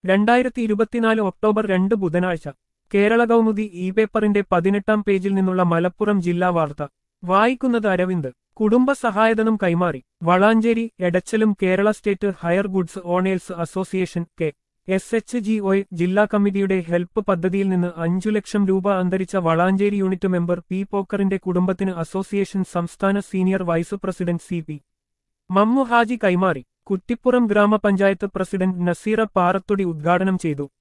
രണ്ടായിരത്തി ഇരുപത്തിനാല് ഒക്ടോബർ രണ്ട് ബുധനാഴ്ച കേരള കൗമുദി ഇ പേപ്പറിന്റെ പതിനെട്ടാം പേജിൽ നിന്നുള്ള മലപ്പുറം ജില്ലാ വാർത്ത വായിക്കുന്നത് അരവിന്ദ് കുടുംബ സഹായധനം കൈമാറി വളാഞ്ചേരി എടച്ചലും Kerala state hire goods owners association K S H G O ജില്ലാ കമ്മിറ്റിയുടെ ഹെൽപ്പ് പദ്ധതിയിൽ നിന്ന് അഞ്ചു ലക്ഷം രൂപ അന്തരിച്ച വളാഞ്ചേരി യൂണിറ്റ് മെമ്പർ പി പോക്കറിന്റെ കുടുംബത്തിന് അസോസിയേഷൻ സംസ്ഥാന senior vice president C P Mammu Haji കൈമാറി കുറ്റിപ്പുറം ഗ്രാമപഞ്ചായത്ത് പ്രസിഡന്റ് നസീറ പാറത്തൊടി ഉദ്ഘാടനം ചെയ്തു